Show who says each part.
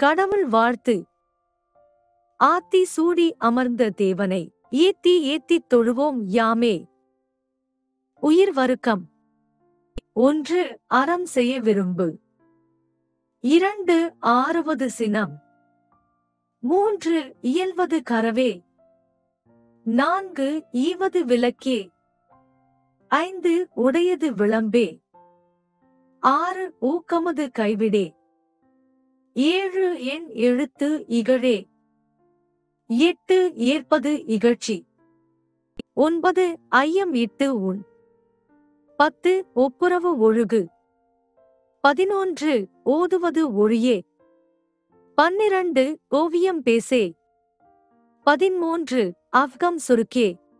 Speaker 1: கடவுள் வாழ்த்து ஆத்தி சூடி அமர்ந்த தேவனை ஏத்தி ஏத்தித் தொழுவோம் யாமே உயிர் வருக்கம் ஒன்று அறம் செய்ய விரும்பு இரண்டு ஆறுவது சினம் மூன்று இயல்வது கரவே நான்கு ஈவது விளக்கே ஐந்து உடையது விளம்பே ஆறு ஊக்கமது கைவிடே ஏழு எண் எழுத்து இகழே எட்டு ஏற்பது இகழ்ச்சி ஒன்பது ஐயம் இட்டு உன் பத்து ஒப்புரவு ஒழுகு பதினொன்று ஓதுவது ஒழியே பன்னிரண்டு ஓவியம் பேசே பதிமூன்று அஃகம் சுருக்கே